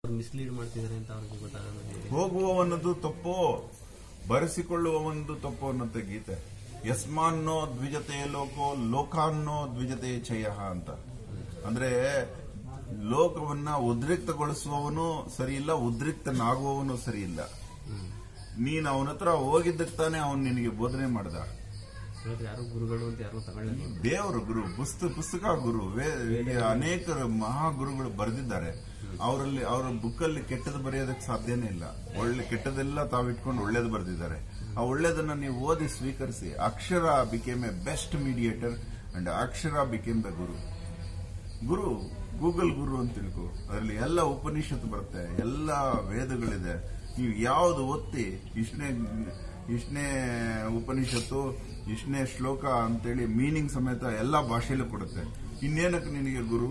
Mislead ಮಾಡ್ತಿದ್ದಾರೆ ಅಂತ ಅವ್ರಿಗೆ ಗೊತ್ತಾಗಲ್ಲ ಹೇಗೆ ಹೋಗುವವನದು ತಪ್ಪು ಬರೆಸಿಕೊಳ್ಳುವವನದು ತಪ್ಪು ಅನ್ನತ್ತೆ ಗೀತೆ ಯಸ್ಮಾನ್ನೋ ದ್ವಿಜತೆ ಲೋಕೋ ಲೋಕಾನ್ನೋ ದ್ವಿಜತೆ ಚಯ ಅಂತ ಅಂದ್ರೆ ಲೋಕವನ್ನ ಉದ್ರಿಕ್ತಗೊಳಿಸುವವನು ಸರಿ ಇಲ್ಲ ಉದ್ರಿಕ್ತನಾಗುವವನು ಸರಿ ಇಲ್ಲ ನೀನ್ ಅವನ ಹತ್ರ ಹೋಗಿದ್ದಕ್ಕೆ ತಾನೇ ಅವನು ನಿನಗೆ ಬೋಧನೆ ಮಾಡ್ದ ಹೇಳಿದ್ರೆ ಯಾರು ಗುರುಗಳು ಅಂತ ಯಾರು ತಗೊಳ್ಳಿಲ್ಲ ದೇವರು ಗುರು ಪುಸ್ತಕ ಪುಸ್ತಕ ಗುರು ವೇ- ಈಗ ಅನೇಕ ಮಹಾಗುರುಗಳು ಬರೆದಿದ್ದಾರೆ ಅವರಲ್ಲಿ ಅವರ ಬುಕ್ಕಲ್ಲಿ ಕೆಟ್ಟದ್ದು ಬರೆಯೋದಕ್ಕೆ ಸಾಧ್ಯನೇ ಇಲ್ಲ ಒಳ್ಳೆ ಕೆಟ್ಟದೆಲ್ಲ ತಾವಿಟ್ಕೊಂಡು ಒಳ್ಳೇದು ಬರೆದಿದ್ದಾರೆ ಆ ಒಳ್ಳೇದನ್ನ ನೀವು ಓದಿ ಸ್ವೀಕರಿಸಿ akshara became a best mediator and akshara became the guru guru Google guru ಅಂತ ತಿಳ್ಕೊ ಅದರಲ್ಲಿ ಎಲ್ಲ ಉಪನಿಷತ್ತು ಬರುತ್ತೆ ಎಲ್ಲ ವೇದಗಳಿದೆ ನೀವು ಯಾವ್ದು ಒತ್ತಿ ಇಷ್ಟನೇ ಇಷ್ಟನೇ ಉಪನಿಷತ್ತು ಇಷ್ಟನೇ ಶ್ಲೋಕ ಅಂತೇಳಿ ಮೀನಿಂಗ್ ಸಮೇತ ಎಲ್ಲ ಭಾಷೆಯಲ್ಲೂ ಕೊಡುತ್ತೆ ಇನ್ನೇನಕ್ಕೆ ನಿನಗೆ ಗುರು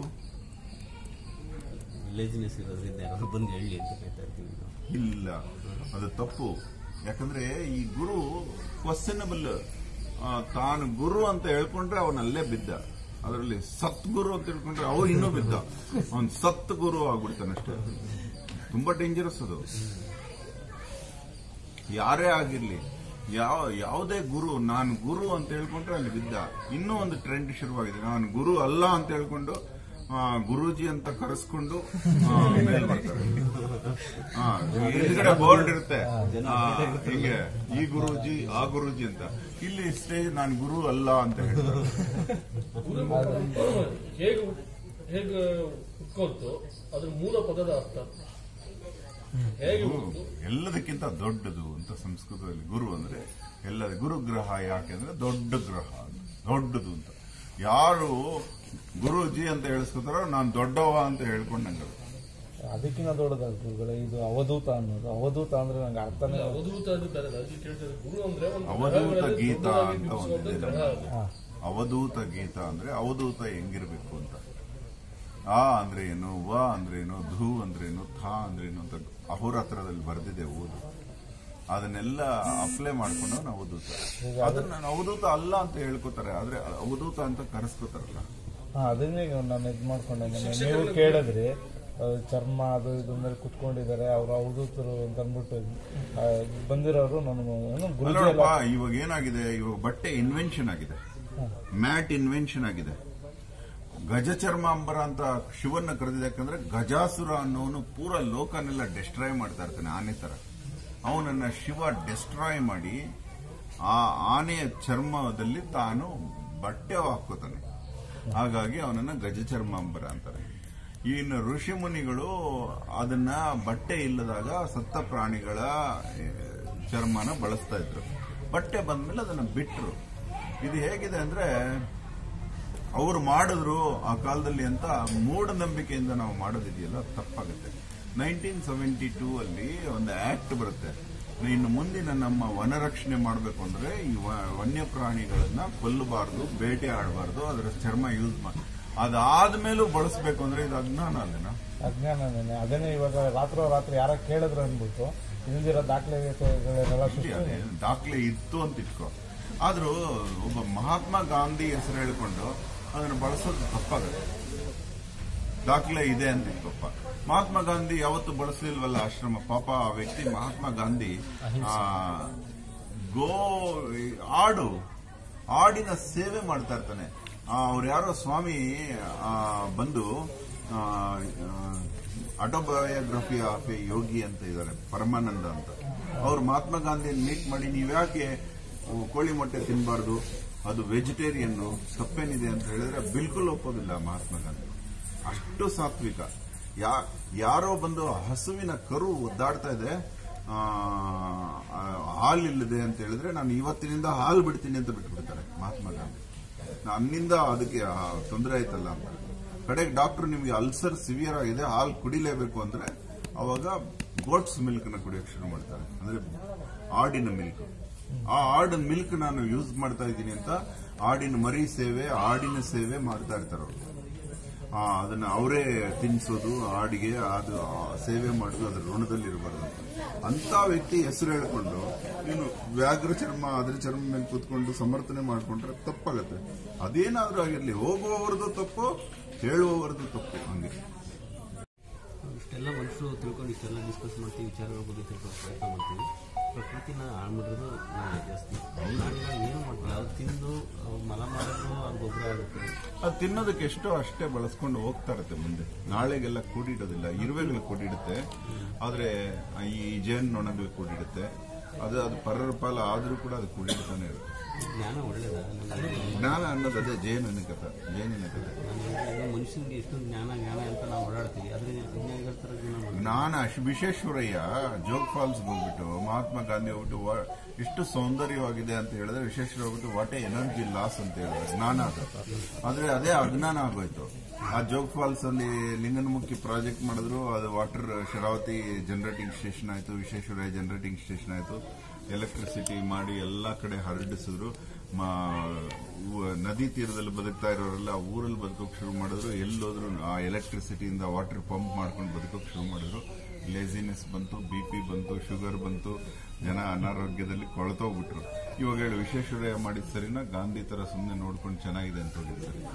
ವಿಲೇಜ್ನೆಸ್ ಇರೋದ್ರಿಂದ ಯಾರು ಬಂದು ಹೇಳಿ ಅಂತ ಕೇಳ್ತಾ ಇರ್ತೀವಿ ನಾವು ಇಲ್ಲ ಅದು ತಪ್ಪು ಯಾಕಂದ್ರೆ ಈ ಗುರು ಕ್ವಶನಬಲ್ ತಾನು ಗುರು ಅಂತ ಹೇಳ್ಕೊಂಡ್ರೆ ಅವನ ಅಲ್ಲೇ ಬಿದ್ದ ಅದರಲ್ಲಿ ಸತ್ ಗುರು ಅಂತ ಹೇಳ್ಕೊಂಡ್ರೆ ಅವ ಇನ್ನೂ ಬಿದ್ದ ಅವನ್ ಸತ್ ಗುರು ಆಗ್ಬಿಡ್ತಾನಷ್ಟೇ ತುಂಬಾ ಡೇಂಜರಸ್ ಅದು ಯಾರೇ ಆಗಿರ್ಲಿ ಯಾವ ಯಾವುದೇ ಗುರು ನಾನು ಗುರು ಅಂತ ಹೇಳ್ಕೊಂಡ್ರೆ ಅಲ್ಲಿ ಬಿದ್ದ ಇನ್ನೂ ಒಂದು ಟ್ರೆಂಡ್ ಶುರುವಾಗಿದೆ ನಾನು ಗುರು ಅಲ್ಲ ಅಂತ ಹೇಳ್ಕೊಂಡು ಆ, ಗುರೂಜಿ ಅಂತ ಕರೆಸ್ಕೊಂಡು ಆ, ಮೇಲ್ ಬರ್ತಾರೆ ಆ, ಎದುರುಗಡೆ ಬೋರ್ಡ್ ಇರುತ್ತೆ ಆ, ಹೀಗೆ ಈ ಗುರೂಜಿ ಆ ಗುರೂಜಿ ಅಂತ ಇಲ್ಲಿ ಸ್ಟೇಜ್ ನಾನು ಗುರು ಅಲ್ಲ ಅಂತ ಹೇಳ್ತಾರೆ ಹೇಗೆ ಹೇಗೆ ಹುಟ್ಕೊಳ್ತು ಅದ್ರ ಮೂಲ ಪದದ ಅರ್ಥ ಹೇಗೆ ಗುರು ಹುಟ್ಟು ಎಲ್ಲದಕ್ಕಿಂತ ದೊಡ್ಡದು ಅಂತ ಸಂಸ್ಕೃತದಲ್ಲಿ ಗುರು ಅಂದ್ರೆ ಎಲ್ಲ ಗುರುಗ್ರಹ ಯಾಕೆಂದ್ರೆ ದೊಡ್ಡ ಗ್ರಹ ಅಂತ. ದೊಡ್ಡದು ಅಂತ ಯಾರು ಗುರುಜಿ ಅಂತ ಹೇಳಿಸ್ಕೊತಾರೋ ನಾನು ದೊಡ್ಡವ ಅಂತ ಹೇಳ್ಕೊಂಡಂಗ ಅದಕ್ಕಿಂತ ದೊಡ್ಡದಲ್ಲ ಗುರುಗಳೇ ಇದು ಅವಧೂತ ಅನ್ನೋದು ಅವಧೂತ ಅಂದ್ರೆ ನಂಗೆ ಅರ್ಥನೇ ಅವಧೂತ ಅದು ಬೇರೆ ಅಜ್ಜಿ ಕೇಳ್ತಾರೆ ಗುರು ಅಂದ್ರೆ ಒಂದು ಅವಧೂತ ಗ್ರಹಗಳಲ್ಲಿ ಗೀತ ದೊಡ್ಡದಾಗಿ ಅಂತ ಬಿಡಿಸುವಂತ ಒಂದಿದೆ. ಗ್ರಹ ಅದು. ಹಾ ಅವಧೂತ ಗೀತ ಅಂದ್ರೆ ಅವಧೂತ ಹೆಂಗಿರ್ಬೇಕು ಅಂತ ಆ ಅಂದ್ರೆ ಏನು ವ ಅಂದ್ರೆ ಏನು ಧು ಅಂದ್ರೆ ಏನು ಥ ಅಂದ್ರೆ ಏನು ಅಂತ ಅಹೋರಾತ್ರದಲ್ಲಿ ಬರೆದಿದೆ ಓದು ಅದನ್ನೆಲ್ಲ ಅಪ್ಲೈ ಮಾಡ್ಕೊಂಡು ನಾವು ಅವಧೂತ ಅದನ್ನ ನಾನು ಅವಧೂತ ಅಲ್ಲ ಅಂತ ಹೇಳ್ಕೊತಾರೆ ಆದ್ರೆ ಅವಧೂತ ಅಂತ ಕರೆಸ್ಕೊತಾರಲ್ಲ ಹಾ ಅದನ್ನೇ ನಾನು ಇದು ಮಾಡ್ಕೊಂಡೆ ಮೊನ್ನೆ ನೀವು ಕೇಳಿದ್ರಿ ಅದು ಚರ್ಮ ಅದು ಇದು ಮೇಲೆ ಕುತ್ಕೊಂಡಿದ್ದಾರೆ ಅವ್ರು ಅವಧೂತರು ಅಂತ ಅಂದ್ಬಿಟ್ಟು ಆ, ಬಂದಿರೋರು ನನಗೆ ಏನೋ ಗುರುಜಿ ಎಲ್ಲ ಅಲ್ಲಪ್ಪ ಇವಾಗ ಏನಾಗಿದೆ ಇವಾಗ ಬಟ್ಟೆ ಇನ್ವೆನ್ಷನ್ ಆಗಿದೆ ಮ್ಯಾಟ್ ಇನ್ವೆನ್ಷನ್ ಆಗಿದೆ ಗಜ ಚರ್ಮಾಂಬರ ಅಂತ ಶಿವನ್ನ ಕರೆದಿದೆ ಯಾಕಂದ್ರೆ ಗಜಾಸುರ ಅನ್ನೋನು ಪೂರ ಲೋಕನೆಲ್ಲ ಡೆಸ್ಟ್ರಾಯ್ ಮಾಡ್ತಾ ಇರ್ತಾನೆ ಆನೆ ತರ ಅವನನ್ನ ಶಿವ ಡೆಸ್ಟ್ರಾಯ್ ಮಾಡಿ ಆ ಆನೆಯ ಚರ್ಮದಲ್ಲಿ ತಾನು ಬಟ್ಟೆ ಹಾಕೋತಾನೆ ಹಾಗಾಗಿ ಅವನನ್ನ ಗಜ ಚರ್ಮಾಂಬರ ಅಂತಾರೆ ಇನ್ನು ಋಷಿ ಮುನಿಗಳು ಅದನ್ನ ಬಟ್ಟೆ ಇಲ್ಲದಾಗ ಸತ್ತ ಪ್ರಾಣಿಗಳ ಆ, ಚರ್ಮನ ಬಳಸ್ತಾ ಇದ್ರು ಬಟ್ಟೆ ಬಂದ್ಮೇಲೆ ಅದನ್ನ ಬಿಟ್ರು ಇದು ಹೇಗಿದೆ ಅಂದ್ರೆ ಅವರು ಮಾಡಿದ್ರು ಆ ಕಾಲದಲ್ಲಿ ಅಂತ ಮೂಢನಂಬಿಕೆಯಿಂದ ನಾವು ಮಾಡೋದಿದೆಯಲ್ಲ ತಪ್ಪಾಗುತ್ತೆ ನೈನ್ಟೀನ್ ಸೆವೆಂಟಿ ಟೂ ಅಲ್ಲಿ ಒಂದು ಆಕ್ಟ್ ಬರುತ್ತೆ ಇನ್ನು ಮುಂದಿನ ನಮ್ಮ ವನರಕ್ಷಣೆ ಮಾಡಬೇಕು ಅಂದ್ರೆ ಈ ವ- ವನ್ಯ ಪ್ರಾಣಿಗಳನ್ನ ಕೊಲ್ಲಬಾರ್ದು ಬೇಟೆ ಆಡಬಾರ್ದು ಅದರ ಚರ್ಮ ಯೂಸ್ ಮಾಡಿ ಅದಾದ್ಮೇಲೂ ಬಳಸಬೇಕು ಅಂದ್ರೆ ಇದು ಅಜ್ಞಾನ ಅಲ್ಲೇನಾ ಅಜ್ಞಾನನೇ ಅದನ್ನೇ ಇವಾಗ ರಾತ್ರೋ ರಾತ್ರಿ ಯಾರ ಕೇಳಿದ್ರು ಅಂದ್ಬಿಟ್ಟು ಇಲ್ದಿರೋ ದಾಖಲೆಗಳೆಲ್ಲ ಇಲ್ಲಿ ಅದೇ ದಾಖಲೆ ಇತ್ತು ಅಂತ ಇಟ್ಕೋ ಆದ್ರೂ ಒಬ್ಬ ಮಹಾತ್ಮ ಗಾಂಧಿ ಹೆಸರು ಹೇಳ್ಕೊಂಡು ಅದನ್ನು ಬಳಸೋದು ತಪ್ಪಾಗುತ್ತೆ ದಾಖಲೆ ಇದೆ ಅಂತ ಇಟ್ಕೊಪ್ಪ ಮಹಾತ್ಮ ಗಾಂಧಿ ಯಾವತ್ತು ಬಳಸಲಿಲ್ವಲ್ಲ ಆಶ್ರಮ ಪಾಪ ಆ ವ್ಯಕ್ತಿ ಮಹಾತ್ಮ ಗಾಂಧಿ ಆ, ಗೋ ಆಡು ಆಡಿನ ಸೇವೆ ಮಾಡ್ತಾ ಇರ್ತಾನೆ ಅವ್ರು ಯಾರೋ ಸ್ವಾಮಿ ಆ, ಬಂದು ಆಟೋಬಯೋಗ್ರಫಿ ಆಫ್ ಎ ಯೋಗಿ ಅಂತ ಇದ್ದಾರೆ ಪರಮಾನಂದ ಅಂತ ಅವ್ರು ಮಹಾತ್ಮ ಗಾಂಧಿ ಮೀಟ್ ಮಾಡಿ ನೀವ್ಯಾಕೆ ಕೋಳಿ ಮೊಟ್ಟೆ ತಿನ್ನಬಾರ್ದು ಅದು ವೆಜಿಟೇರಿಯನ್ ತಪ್ಪೇನಿದೆ ಅಂತ ಹೇಳಿದ್ರೆ ಬಿಲ್ಕುಲ್ ಒಪ್ಪೋದಿಲ್ಲ ಮಹಾತ್ಮ ಗಾಂಧಿ ಅಷ್ಟು ಸಾತ್ವಿಕ ಯಾ ಯಾರೋ ಬಂದು ಹಸುವಿನ ಕರು ಒದ್ದಾಡ್ತಾ ಇದೆ ಆ, ಆ, ಹಾಲಿಲ್ಲದೆ ಅಂತ ಹೇಳಿದ್ರೆ ನಾನು ಇವತ್ತಿನಿಂದ ಹಾಲು ಬಿಡ್ತೀನಿ ಅಂತ ಬಿಟ್ಬಿಡ್ತಾರೆ ಮಹಾತ್ಮ ಗಾಂಧಿ ನನ್ನಿಂದ ಅದಕ್ಕೆ ತೊಂದರೆ ಆಯ್ತಲ್ಲ ಅಂತ ಕಡೆಗೆ ಡಾಕ್ಟರ್ ನಿಮಗೆ ಅಲ್ಸರ್ ಸಿವಿಯರ್ ಆಗಿದೆ ಹಾಲು ಕುಡಿಲೇಬೇಕು ಅಂದ್ರೆ ಅವಾಗ ಗೋಟ್ಸ್ ಮಿಲ್ಕ್ ನ ಕುಡಿಯೋಕೆ ಶುರು ಮಾಡ್ತಾರೆ ಅಂದ್ರೆ ಆಡಿನ ಮಿಲ್ಕ್ ಆ ಆಡಿನ ಮಿಲ್ಕ್ ನಾನು ಯೂಸ್ ಮಾಡ್ತಾ ಇದ್ದೀನಿ ಅಂತ ಆಡಿನ ಮರಿ ಸೇವೆ ಆಡಿನ ಸೇವೆ ಮಾಡ್ತಾ ಇರ್ತಾರೆ ಅವರು ಆ, ಅದನ್ನ ಅವರೇ ತಿನ್ನಿಸೋದು ಆಡಿಗೆ ಅದು ಆ, ಸೇವೆ ಮಾಡೋದು ಅದ್ರ ಋಣದಲ್ಲಿ ಇರಬಾರ್ದು ಅಂತ ಅಂತ ವ್ಯಕ್ತಿ ಹೆಸರು ಹೇಳ್ಕೊಂಡು ನೀನು ವ್ಯಾಘ್ರ ಚರ್ಮ ಅದ್ರ ಚರ್ಮ ಮೇಲೆ ಕೂತ್ಕೊಂಡು ಸಮರ್ಥನೆ ಮಾಡ್ಕೊಂಡ್ರೆ ತಪ್ಪಾಗತ್ತೆ ಅದೇನಾದ್ರೂ ಆಗಿರ್ಲಿ ಹೋಗುವವರದು ತಪ್ಪು ಹೇಳುವವರದು ತಪ್ಪು ಹಂಗೆ ಇಷ್ಟೆಲ್ಲ ಮನುಷ್ಯರು ತಿಳ್ಕೊಂಡು ಇಷ್ಟೆಲ್ಲ ಡಿಸ್ಕಸ್ ಮಾಡ್ತೀವಿ ವಿಚಾರಗಳ ಬಗ್ಗೆ ತಿಳ್ಕೊಂಡು ಪ್ರಯತ್ನ ಮಾಡ್ತೀವಿ ಪ್ರಕೃತಿನ ಹಾಳು ಮಾಡಿರೋದು ನಾವೇ ಜಾಸ್ತಿ ನಾಳೆಗಳು ಏನು ಮಾಡ್ತಾರೆ ಅದು ತಿಂದು ಅವ್ರು ಮಲ ಮಾಡಿದ್ರು ಅದು ಗೊಬ್ಬರ ಆಗುತ್ತೆ ಅದು ತಿನ್ನೋದಕ್ಕೆ ಎಷ್ಟೋ ಅಷ್ಟೇ ಬಳಸ್ಕೊಂಡು ಹೋಗ್ತಾ ಇರುತ್ತೆ ಮುಂದೆ ನಾಳೆಗೆಲ್ಲ ಕೂಡಿಡೋದಿಲ್ಲ ಇರುವೆಗಳು ಕೂಡಿಡುತ್ತೆ ಆದ್ರೆ ಈ ಜೇನು ನೊಣಗಳು ಕೂಡಿಡುತ್ತೆ ಅದು ಅದು ಪರರ ಪಾಲ ಆದ್ರೂ ಕೂಡ ಅದು ಕೂಡಿಡ್ತಾನೆ ಇರುತ್ತೆ ಜ್ಞಾನ ಒಳ್ಳೇದ ನನಗೆ ಜ್ಞಾನ ಅನ್ನೋದು ಅದೇ ಜೇನಿನ ಕಥೆ ಜೇನಿನ ಕಥೆ ನಾನು ಹೇಳಿದ್ರೆ ಮನುಷ್ಯನಿಗೆ ಎಷ್ಟೊಂದು ಜ್ಞಾನ ಜ್ಞಾನ ಅಂತ ನಾವು ಓಡಾಡ್ತೀವಿ ಆದ್ರೆ ಅಜ್ಞಾನಿಗಳ ಥರ ಜೀವನ ಮಾಡ್ತೀವಿ ಜ್ಞಾನ ಅಶ್- ವಿಶ್ವೇಶ್ವರಯ್ಯ ಜೋಗ್ ಫಾಲ್ಸ್ ಹೋಗ್ಬಿಟ್ಟು ಮಹಾತ್ಮ ಗಾಂಧಿ ಹೋಗ್ಬಿಟ್ಟು ವ- ಎಷ್ಟು ಸೌಂದರ್ಯವಾಗಿದೆ ಅಂತ ಹೇಳಿದ್ರೆ ವಿಶ್ವೇಶ್ವರ ಹೋಗ್ಬಿಟ್ಟು ವಾಟ್ ಎ ಎನರ್ಜಿ ಲಾಸ್ ಅಂತ ಹೇಳಿದ್ರೆ ಜ್ಞಾನ ಅದು ಆದ್ರೆ ಅದೇ ಅಜ್ಞಾನ ಆಗೋಯ್ತು ಆ ಜೋಗ್ ಫಾಲ್ಸ್ ಅಲ್ಲಿ ಲಿಂಗನಮುಖಿ ಪ್ರಾಜೆಕ್ಟ್ ಮಾಡಿದ್ರು ಅದು ವಾಟರ್ ಶರಾವತಿ ಜನರೇಟಿಂಗ್ ಸ್ಟೇಷನ್ ಆಯ್ತು ವಿಶ್ವೇಶ್ವರಯ್ಯ ಜನರೇಟಿಂಗ್ ಸ್ಟೇಷನ್ ಆಯ್ತು ಎಲೆಕ್ಟ್ರಿಸಿಟಿ ಮಾಡಿ ಎಲ್ಲಾ ಕಡೆ ಹರಡಿಸಿದ್ರು ಮಾ- ಊ- ನದಿ ತೀರದಲ್ಲಿ ಬದುಕ್ತಾ ಇರೋರೆಲ್ಲ ಊರಲ್ಲಿ ಬದುಕೋಕ್ ಶುರು ಮಾಡಿದ್ರು ಎಲ್ಲೋದ್ರು ಆ ಎಲೆಕ್ಟ್ರಿಸಿಟಿಯಿಂದ ವಾಟರ್ ಪಂಪ್ ಮಾಡ್ಕೊಂಡು ಬದುಕೋಕ್ ಶುರು ಮಾಡಿದ್ರು ಲೇಸಿನೆಸ್ ಬಂತು ಬಿ ಪಿ ಬಂತು ಶುಗರ್ ಬಂತು ಜನ ಅನಾರೋಗ್ಯದಲ್ಲಿ ಕೊಳತೋಗ್ಬಿಟ್ರು ಇವಾಗ ಹೇಳಿ ವಿಶ್ವೇಶ್ವರಯ್ಯ ಮಾಡಿದ ಸರಿನಾ ಗಾಂಧಿ ತರ ಸುಮ್ಮನೆ ನೋಡ್ಕೊಂಡು ಚೆನ್ನಾಗಿದೆ ಅಂತ ಹೇಳಿದ್ ಸರಿ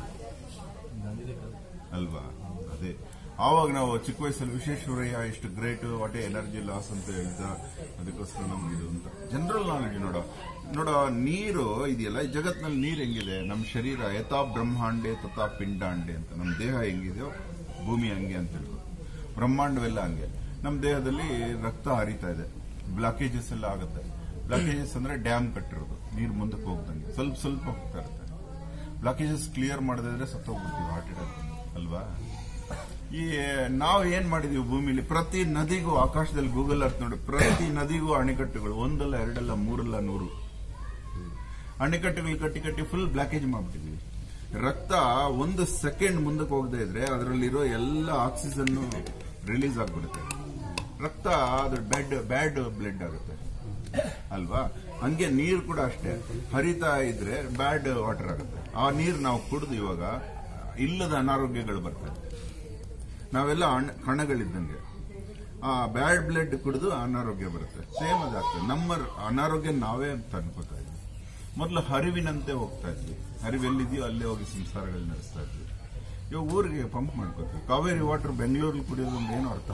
ಅಲ್ವಾ ಅದೇ ಆವಾಗ ನಾವು ಚಿಕ್ಕ ವಯಸ್ಸಲ್ಲಿ ವಿಶ್ವೇಶ್ವರಯ್ಯ ಇಷ್ಟು ಗ್ರೇಟ್ ವಾಟ್ ಎನರ್ಜಿ ಲಾಸ್ ಅಂತ ಹೇಳ್ದ ಅದಕ್ಕೋಸ್ಕರ ನಮ್ಗೆ ಇದು ಅಂತ ಜನರಲ್ ನಾಲೆಜ್ ನೋಡೋ ನೋಡೋ ನೀರು ಇದೆಯಲ್ಲ ಈ ಜಗತ್ನಲ್ಲಿ ನೀರು ಹೆಂಗಿದೆ ನಮ್ಮ ಶರೀರ ಯಥಾ ಬ್ರಹ್ಮಾಂಡೆ ತಥಾ ಪಿಂಡಾಂಡೆ ಅಂತ ನಮ್ಮ ದೇಹ ಹೆಂಗಿದೆಯೋ ಭೂಮಿ ಹಂಗೆ ಅಂತ ಹೇಳ್ಬೋದು ಬ್ರಹ್ಮಾಂಡವೆಲ್ಲ ಹಂಗೆ ನಮ್ಮ ದೇಹದಲ್ಲಿ ರಕ್ತ ಹರಿತಾ ಇದೆ ಬ್ಲಾಕೇಜಸ್ ಎಲ್ಲ ಆಗುತ್ತೆ ಬ್ಲಾಕೇಜಸ್ ಅಂದ್ರೆ ಡ್ಯಾಮ್ ಕಟ್ಟಿರೋದು ನೀರು ಮುಂದಕ್ಕೆ ಹೋಗ್ದಂಗೆ ಸ್ವಲ್ಪ ಸ್ವಲ್ಪ ಹೋಗ್ತಾ ಇರುತ್ತೆ ಬ್ಲಾಕೇಜಸ್ ಕ್ಲಿಯರ್ ಮಾಡದಿದ್ರೆ ಸತ್ತೋಗ್ಬಿಡ್ತೀವಿ ಹಾರ್ಟ್ ಅಟ್ಯಾಕ್ ಅಲ್ವಾ ಈ ನಾವು ಏನ್ ಮಾಡಿದೀವಿ ಭೂಮಿಲಿ ಪ್ರತಿ ನದಿಗೂ ಆಕಾಶದಲ್ಲಿ ಗೂಗಲ್ ಅರ್ತ್ ನೋಡಿ ಪ್ರತಿ ನದಿಗೂ ಅಣೆಕಟ್ಟುಗಳು ಒಂದಲ್ಲ ಎರಡಲ್ಲ ಮೂರಲ್ಲ ನೂರು ಅಣೆಕಟ್ಟುಗಳು ಕಟ್ಟಿ ಕಟ್ಟಿ ಫುಲ್ ಬ್ಲಾಕೇಜ್ ಮಾಡ್ಬಿಟ್ಟಿದೀವಿ ರಕ್ತ ಒಂದು ಸೆಕೆಂಡ್ ಮುಂದಕ್ಕೆ ಹೋಗದೆ ಇದ್ರೆ ಅದರಲ್ಲಿರೋ ಎಲ್ಲ ಆಕ್ಸಿಜನ್ ರಿಲೀಸ್ ಆಗ್ಬಿಡುತ್ತೆ ರಕ್ತ ಅದು ಬ್ಯಾಡ್ ಬ್ಯಾಡ್ ಬ್ಲಡ್ ಆಗುತ್ತೆ ಅಲ್ವಾ ಹಂಗೆ ನೀರು ಕೂಡ ಅಷ್ಟೇ ಹರಿತಾ ಇದ್ರೆ ಬ್ಯಾಡ್ ವಾಟರ್ ಆಗುತ್ತೆ ಆ ನೀರು ನಾವು ಕುಡಿದು ಇವಾಗ ಇಲ್ಲದ ಅನಾರೋಗ್ಯಗಳು ಬರ್ತವೆ ನಾವೆಲ್ಲ ಅಣ್- ಕಣಗಳಿದ್ದಂಗೆ ಆ ಬ್ಯಾಡ್ ಬ್ಲಡ್ ಕುಡಿದು ಅನಾರೋಗ್ಯ ಬರುತ್ತೆ ಸೇಮ್ ಅದಾಗ್ತದೆ ನಮ್ಮ ಅನಾರೋಗ್ಯ ನಾವೇ ತಂದ್ಕೋತಾ ಇದ್ವಿ ಮೊದಲು ಹರಿವಿನಂತೆ ಹೋಗ್ತಾ ಇದ್ವಿ ಹರಿವೆಲ್ಲಿದೆಯೋ ಅಲ್ಲೇ ಹೋಗಿ ಸಂಸಾರಗಳು ನಡೆಸ್ತಾ ಇದ್ವಿ ಇವಾಗ ಊರಿಗೆ ಪಂಪ್ ಮಾಡ್ಕೋತೀವಿ ಕಾವೇರಿ ವಾಟರ್ ಬೆಂಗಳೂರಲ್ಲಿ ಕುಡಿಯೋದು ಅಂದ್ರೆ ಏನು ಅರ್ಥ